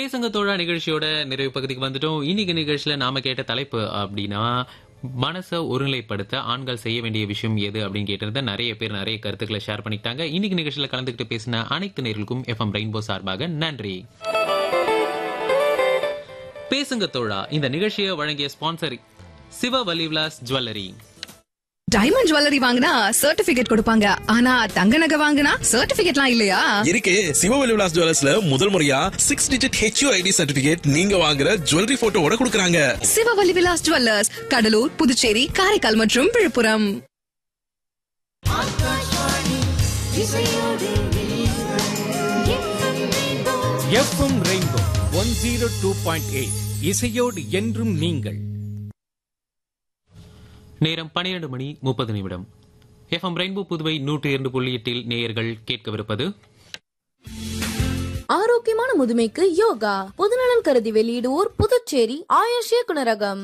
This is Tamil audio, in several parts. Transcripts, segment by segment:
பேசுங்க தோழா நிகழ்ச்சியோட நிறைவு பகுதிக்கு வந்துட்டோம் இன்னைக்கு நிகழ்ச்சியில நாம கேட்ட தலைப்பு அப்படின்னா மனசை ஒருநிலைப்படுத்த ஆண்கள் செய்ய வேண்டிய விஷயம் எது அப்படின்னு கேட்டிருந்த நிறைய பேர் நிறைய கருத்துக்களை ஷேர் பண்ணிக்கிட்டாங்க இன்னைக்கு நிகழ்ச்சியில கலந்துக்கிட்டு பேசின அனைத்து நேர்களுக்கும் எஃப்எம் ரெயின்போ சார்பாக நன்றி பேசுங்க தோழா இந்த நிகழ்ச்சியை வழங்கிய sponsor Siva Valivilas jewellery diamond jewellery வாங்கினா சர்டிபிகேட் கொடுப்பாங்க ஆனா தங்க நகை வாங்கினா சர்டிபிகேட்லாம் இல்லையா இருக்கு சிவவெளி விலாஸ் ஜுவல்லர்ஸ்ல முதல் முறையா six digit HU ID certificate நீங்க வாங்குற ஜுவல்லரி போட்டோவோட கொடுக்கறாங்க சிவவலி விலாஸ் ஜுவல்லர்ஸ் கடலூர் புதுச்சேரி காரைக்கால் மற்றும் Villupuram FM rainbow one zero two point eight இசையோடு என்றும் நீங்கள் நேரம் பன்னிரண்டு மணி முப்பது நிமிடம் எஃப்எம் ரெயின்போ புதுவை நூற்றி இரண்டு புள்ளி எட்டில் நேயர்கள் கேட்கவிருப்பது ஆரோக்கியமான முதுமைக்கு யோகா பொதுநலன் கருதி வெளியிடுவோர் புதுச்சேரி ஆயுஷ் இயக்குனரகம்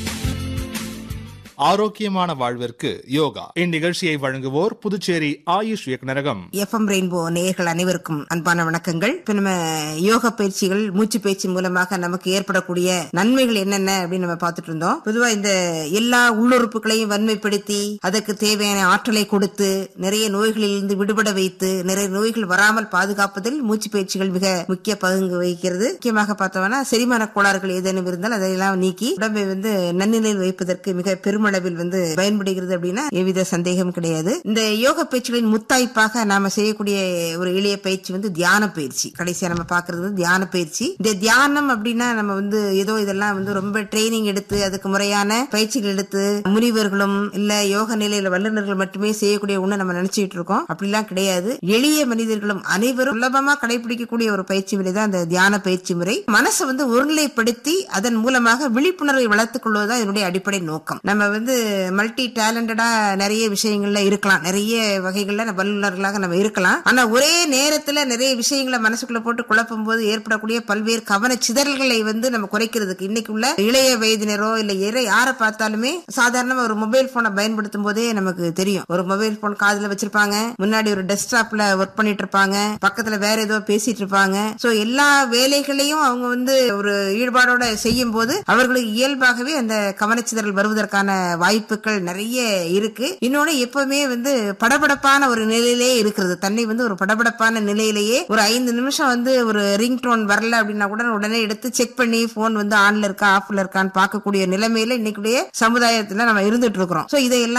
ஆரோக்கியமான வாழ்விற்கு யோகா இந்நிகழ்ச்சியை வழங்குவோர் புதுச்சேரி ஆயுஷ் இயக்குநரகம் எஃப்எம் ரெயின்போ நேயர்கள் அனைவருக்கும் அன்பான வணக்கங்கள் இப்ப நம்ம யோகா பயிற்சிகள் மூச்சு பயிற்சி மூலமாக நமக்கு ஏற்படக்கூடிய நன்மைகள் என்னென்ன அப்படின்னு நம்ம பார்த்துட்டு இருந்தோம் பொதுவா இந்த எல்லா உள்ளுறுப்புகளையும் வன்மைப்படுத்தி அதற்கு தேவையான ஆற்றலை கொடுத்து நிறைய நோய்களில் இருந்து விடுபட வைத்து நிறைய நோய்கள் வராமல் பாதுகாப்பதில் மூச்சு பயிற்சிகள் மிக முக்கிய பங்கு வகிக்கிறது முக்கியமாக பார்த்தோம்னா செரிமான கோளாறுகள் ஏதேனும் இருந்தால் அதையெல்லாம் நீக்கி உடம்பை வந்து நன்னிலையில் வைப்பதற்கு மிக பெருமளவில் வந்து பயன்படுகிறது அப்படின்னா எவ்வித சந்தேகம் கிடையாது இந்த யோக பயிற்சிகளின் முத்தாய்ப்பாக நாம செய்யக்கூடிய ஒரு எளிய பயிற்சி வந்து தியான பயிற்சி கடைசியா நம்ம பாக்குறது வந்து தியான பயிற்சி இந்த தியானம் அப்படின்னா நம்ம வந்து ஏதோ இதெல்லாம் வந்து ரொம்ப ட்ரைனிங் எடுத்து அதுக்கு முறையான பயிற்சிகள் எடுத்து முனிவர்களும் இல்ல யோக நிலையில வல்லுநர்கள் மட்டுமே செய்யக்கூடிய ஒண்ணு நம்ம நினைச்சிட்டு இருக்கோம் அப்படிலாம் கிடையாது எளிய மனிதர்களும் அனைவரும் சுலபமா கடைபிடிக்கக்கூடிய ஒரு பயிற்சி முறை தான் இந்த தியான பயிற்சி முறை மனசை வந்து ஒருநிலைப்படுத்தி அதன் மூலமாக விழிப்புணர்வை வளர்த்துக் கொள்வதுதான் இதனுடைய அடிப்படை நோக்கம் நம்ம வந்து மல்டி டேலண்டடா நிறைய விஷயங்கள்ல இருக்கலாம் நிறைய வகைகள்ல நம்ம வல்லுநர்களாக நம்ம இருக்கலாம் ஆனா ஒரே நேரத்துல நிறைய விஷயங்களை மனசுக்குள்ள போட்டு குழப்பும் போது ஏற்படக்கூடிய பல்வேறு கவன சிதறல்களை வந்து நம்ம குறைக்கிறதுக்கு இன்னைக்கு உள்ள இளைய வயதினரோ இல்ல இறை யாரை பார்த்தாலுமே சாதாரணமா ஒரு மொபைல் போனை பயன்படுத்தும் போதே நமக்கு தெரியும் ஒரு மொபைல் போன் காதுல வச்சிருப்பாங்க முன்னாடி ஒரு டெஸ்க்டாப்ல ஒர்க் பண்ணிட்டு இருப்பாங்க பக்கத்துல வேற ஏதோ பேசிட்டு இருப்பாங்க சோ எல்லா வேலைகளையும் அவங்க வந்து ஒரு ஈடுபாடோட செய்யும் போது அவர்களுக்கு இயல்பாகவே அந்த கவனச்சிதறல் வருவதற்கான வாய்ப்புகள் நிறைய இருக்கு இன்னொன்னு எப்பவுமே வந்து படபடப்பான ஒரு நிலையிலே இருக்கிறது தன்னை வந்து ஒரு படபடப்பான நிலையிலேயே ஒரு ஐந்து நிமிஷம் வந்து ஒரு ரிங் டோன் வரல அப்படின்னா கூட உடனே எடுத்து செக் பண்ணி போன் வந்து ஆன்ல இருக்கா ஆஃப்ல இருக்கான்னு பார்க்கக்கூடிய நிலைமையில இன்னைக்குடைய சமுதாயத்துல நம்ம இருந்துட்டு இருக்கிறோம் சோ இதையெல்லாம்